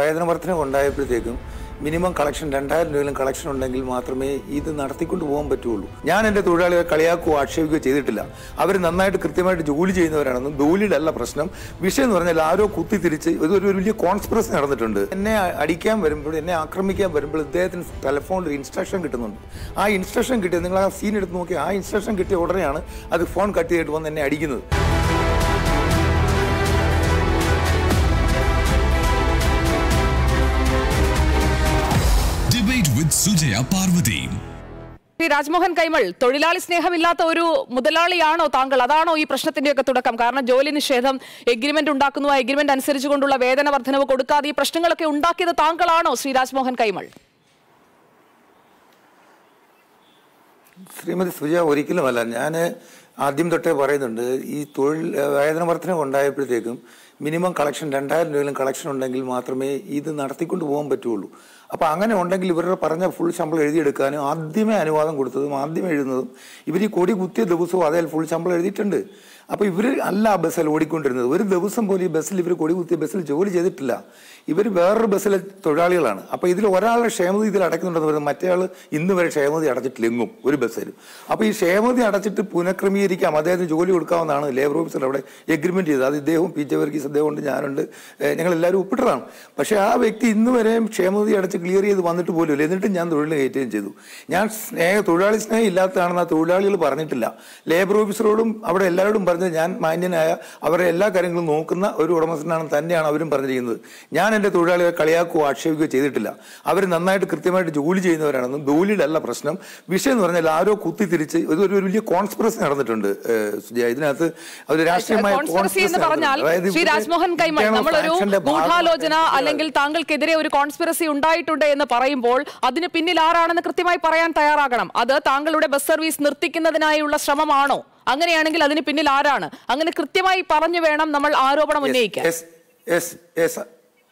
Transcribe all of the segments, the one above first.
വേതന വർധന ഉണ്ടായപ്പോഴത്തേക്കും minimum collection രണ്ടായിരം രൂപയിലും കളക്ഷൻ ഉണ്ടെങ്കിൽ മാത്രമേ ഇത് നടത്തിക്കൊണ്ട് പോകാൻ പറ്റുള്ളൂ ഞാൻ എൻ്റെ തൊഴിലാളികളെ കളിയാക്കുകയോ ആക്ഷേപിക്കുകയോ ചെയ്തിട്ടില്ല അവർ നന്നായിട്ട് കൃത്യമായിട്ട് ജോലി ചെയ്യുന്നവരാണെന്നും ജോലിയിലല്ല പ്രശ്നം വിഷയം എന്ന് പറഞ്ഞാൽ ആരോ കുത്തിത്തിരിച്ച് ഇതൊരു ഒരു വലിയ കോൺസ്പിറസി നടന്നിട്ടുണ്ട് എന്നെ അടിക്കാൻ വരുമ്പോൾ എന്നെ ആക്രമിക്കാൻ വരുമ്പോൾ ഇദ്ദേഹത്തിന് ടെലിഫോണിൽ ഒരു ഇൻസ്ട്രക്ഷൻ കിട്ടുന്നുണ്ട് ആ ഇൻസ്ട്രക്ഷൻ കിട്ടിയത് നിങ്ങൾ ആ സീൻ എടുത്ത് നോക്കി ആ ഇൻസ്ട്രക്ഷൻ കിട്ടിയ ഉടനെയാണ് അത് ഫോൺ കട്ട് ചെയ്തിട്ട് വന്ന് എന്നെ അടിക്കുന്നത് Debate with Sujaya Parvati. P Rajmohan Kaimal തൊഴിലാളി സ്നേഹമില്ലാത്ത ഒരു മുതലാളിയാണോ താങ്കൾ അതാണോ ഈ പ്രശ്നത്തിന്റെയൊക്കെ തുടക്കം കാരണം ജോലി നിഷേധം എഗ്രിമെന്റ് ഉണ്ടാക്കുന്നു ആ എഗ്രിമെന്റ് അനുസരിച്ചുകൊണ്ടുള്ള വേതന വർധനവ് കൊടുക്കാതെ ഈ പ്രശ്നങ്ങളൊക്കെ ഉണ്ടാക്കിയത് താങ്കളാണോ ശ്രീ രാജ്മോഹൻ കൈമൾ ശ്രീമതി സുജ ഒരിക്കലുമല്ല ഞാൻ ആദ്യം തൊട്ടേ പറയുന്നുണ്ട് ഈ തൊഴിൽ ഏഹ്, വേതന വർധന ഉണ്ടായപ്പോഴത്തേക്കും മിനിമം കളക്ഷൻ രണ്ടായിരം രൂപയിലും കളക്ഷൻ ഉണ്ടെങ്കിൽ മാത്രമേ ഇത് നടത്തിക്കൊണ്ട് പോകാൻ പറ്റുള്ളൂ അപ്പോൾ അങ്ങനെ ഉണ്ടെങ്കിൽ ഇവരുടെ പറഞ്ഞ ഫുൾ ശമ്പളം എഴുതിയെടുക്കാനും ആദ്യമേ അനുവാദം കൊടുത്തതും ആദ്യമേ എഴുതുന്നതും ഇവർ ഈ കൊടി കുത്തിയ ദിവസവും അതേ ഫുൾ ശമ്പളം എഴുതിയിട്ടുണ്ട് അപ്പോൾ ഇവർ അല്ല ആ ബസ്സിൽ ഓടിക്കൊണ്ടിരുന്നത് ഒരു ദിവസം പോലും ഈ ബസ്സിൽ ഇവർ കൊടി കുത്തിയ ബസ്സിൽ ജോലി ചെയ്തിട്ടില്ല ഇവർ വേറൊരു ബസ്സിലെ തൊഴിലാളികളാണ് അപ്പോൾ ഇതിൽ ഒരാളുടെ ക്ഷേമതി ഇതിൽ അടയ്ക്കുന്നുണ്ടെന്ന് പറയുന്നത് മറ്റേ ആൾ ഇന്ന് വരെ ക്ഷേമതി അടച്ചിട്ടില്ല എങ്ങും ഒരു ബസ്സിലും അപ്പോൾ ഈ ക്ഷേമതി അടച്ചിട്ട് പുനഃക്രമീകരിക്കാം അദ്ദേഹത്തിന് ജോലി കൊടുക്കാവുന്നതാണ് ലേബർ ഓഫീസർ അവിടെ എഗ്രിമെന്റ് ചെയ്തത് അത് ഇദ്ദേഹവും പി ജെ വർഗീസ് അദ്ദേഹം ഉണ്ട് ഞാനുണ്ട് ഏഹ് ഞങ്ങൾ എല്ലാവരും ഒപ്പിട്ടതാണ് പക്ഷേ ആ വ്യക്തി ഇന്ന് വരെയും ക്ഷേമതി അടച്ച് ക്ലിയർ ചെയ്ത് വന്നിട്ട് പോലും എന്നിട്ടും ഞാൻ തൊഴിലിന് കയറ്റുകയും ചെയ്തു ഞാൻ സ്നേഹ തൊഴിലാളി സ്നേഹം ഇല്ലാത്തതാണെന്ന് ആ തൊഴിലാളികൾ പറഞ്ഞിട്ടില്ല ലേബർ ഓഫീസറോടും അവിടെ എല്ലാവരോടും പറഞ്ഞത് ഞാൻ മാന്യനായ അവരെ എല്ലാ കാര്യങ്ങളും നോക്കുന്ന ഒരു ഉടമസ്ഥനാണെന്ന് തന്നെയാണ് അവരും പറഞ്ഞിരിക്കുന്നത് ഞാൻ എൻ്റെ തൊഴിലാളികളെ കളിയാക്കുകയോ ആക്ഷേപിക്കുകയോ ചെയ്തിട്ടില്ല അവർ നന്നായിട്ട് കൃത്യമായിട്ട് ജോലി ചെയ്യുന്നവരാണെന്നും ജോലിയിലല്ല പ്രശ്നം വിഷയം എന്ന് പറഞ്ഞാൽ ആരോ കുത്തിത്തിരിച്ച് ഇതൊരു ഒരു വലിയ കോൺസ്പിറസി നടന്നിട്ടുണ്ട് ഏഹ് സുജയ ഇതിനകത്ത് ഒരു രാഷ്ട്രീയമായ കോൺസ്പിറസി എന്ന് conspiracy പറഞ്ഞാൽ നടന്നിട്ടുണ്ട്. അതായത് ശ്രീ ഇവരുടെ രാജ്മോഹൻ കൈമൾ internal നമ്മളൊരു faction ന്റെ ഗൂഢാലോചന ഭാഗമായിട്ട് അല്ലെങ്കിൽ താങ്കൾക്കെതിരെ ഒരു കോൺസ്പിറസി ഉണ്ടായിട്ടുണ്ട് എന്ന് പറയുമ്പോൾ അതിന് പിന്നിൽ ആരാണെന്ന് കൃത്യമായി പറയാൻ തയ്യാറാകണം അത് താങ്കളുടെ ബസ് സർവീസ് നിർത്തിക്കുന്നതിനായുള്ള ശ്രമമാണോ അങ്ങനെയാണെങ്കിൽ അതിന് പിന്നിൽ ആരാണ് അങ്ങനെ കൃത്യമായി പറഞ്ഞു വേണം നമ്മൾ ആരോപണം ഉന്നയിക്കാൻ യെസ് യെസ് യെസ്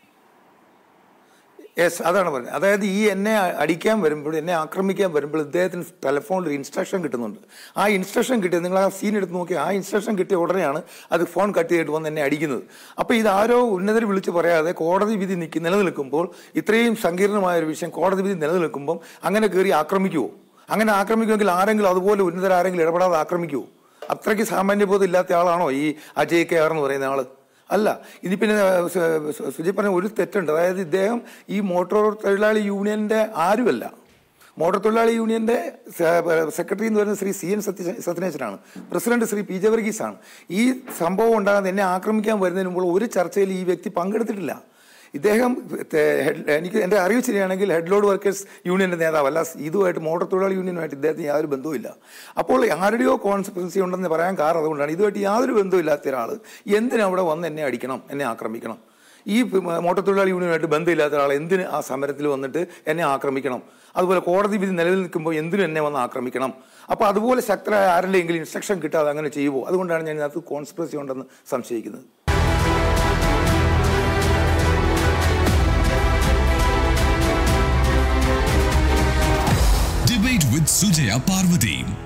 യെസ് അതാണ് പറഞ്ഞത് അതായത് ഈ എന്നെ അടിക്കാൻ വരുമ്പോൾ എന്നെ ആക്രമിക്കാൻ വരുമ്പോൾ ഇദ്ദേഹത്തിന് ടെലിഫോണിൽ ഒരു ഇൻസ്ട്രക്ഷൻ കിട്ടുന്നുണ്ട് ആ ഇൻസ്ട്രക്ഷൻ കിട്ടിയത് നിങ്ങൾ ആ സീൻ എടുത്ത് നോക്കി ആ ഇൻസ്ട്രക്ഷൻ കിട്ടിയ ഉടനെയാണ് അത് ഫോൺ കട്ട് ചെയ്തിട്ട് വന്ന് എന്നെ അടിക്കുന്നത് അപ്പോൾ ഇത് ആരോ ഉന്നതർ വിളിച്ച് പറയാതെ കോടതി വിധി നിൽക്കി നിലനിൽക്കുമ്പോൾ ഇത്രയും സങ്കീർണമായ ഒരു വിഷയം കോടതി വിധി നിലനിൽക്കുമ്പോൾ അങ്ങനെ കയറി ആക്രമിക്കുമോ അങ്ങനെ ആക്രമിക്കുമെങ്കിൽ ആരെങ്കിലും അതുപോലെ ഉന്നതർ ആരെങ്കിലും ഇടപെടാതെ ആക്രമിക്കുമോ അത്രയ്ക്ക് സാമാന്യബോധം ഇല്ലാത്ത ആളാണോ ഈ അജയ് കെ ആർ എന്ന് പറയുന്ന ആള് അല്ല ഇനി പിന്നെ സു- സു- സുജി പറഞ്ഞ ഒരു തെറ്റുണ്ട് അതായത് ഇദ്ദേഹം ഈ മോട്ടോർ തൊഴിലാളി യൂണിയന്റെ ആരുമല്ല മോട്ടോർ തൊഴിലാളി യൂണിയന്റെ സെ- സെക്രട്ടറി എന്ന് പറയുന്നത് ശ്രീ സി എൻ സത്യ സത്യനേശനാണ് പ്രസിഡന്റ് ശ്രീ പി ജെ വർഗീസാണ് ഈ സംഭവം ഉണ്ടാകാതെ എന്നെ ആക്രമിക്കാൻ വരുന്നതിന് മുമ്പ് ഒരു ചർച്ചയിൽ ഈ വ്യക്തി പങ്കെടുത്തിട്ടില്ല ഇദ്ദേഹം തെ- ഹെഡ്- എനിക്ക് എൻ്റെ അറിവ് ശരിയാണെങ്കിൽ ഹെഡ് ലോഡ് വർക്കേഴ്സ് യൂണിയന്റെ നേതാവല്ല ഇതുമായിട്ട് മോട്ടോർ തൊഴിലാളി യൂണിയനുമായിട്ട് ഇദ്ദേഹത്തിന് യാതൊരു ബന്ധവുമില്ല അപ്പോൾ ആരുടെയോ കോൺസിക്വൻസി ഉണ്ടെന്ന് പറയാൻ കാരണം അതുകൊണ്ടാണ് ഇതുമായിട്ട് യാതൊരു ബന്ധമില്ലാത്ത ഒരാൾ എന്തിനാ അവിടെ വന്ന് എന്നെ അടിക്കണം എന്നെ ആക്രമിക്കണം ഈ പ- മോട്ടോർ തൊഴിലാളി യൂണിയനുമായിട്ട് ബന്ധമില്ലാത്ത ഒരാൾ എന്തിന് ആ സമരത്തിൽ വന്നിട്ട് എന്നെ ആക്രമിക്കണം അതുപോലെ കോടതി വിധി നിലവിൽ നിൽക്കുമ്പോൾ എന്തിനും എന്നെ വന്ന് ആക്രമിക്കണം അപ്പോൾ അതുപോലെ ശക്തരായ ആരുടെയെങ്കിലും ഇൻസ്ട്രക്ഷൻ കിട്ടാതെ അങ്ങനെ ചെയ്യുമോ അതുകൊണ്ടാണ് ഞാൻ ഇതിനകത്ത് കോൺസ്പിറസി ഉണ്ടെന്ന് സംശയിക്കുന്നത് Debate with Sujaya Parvati.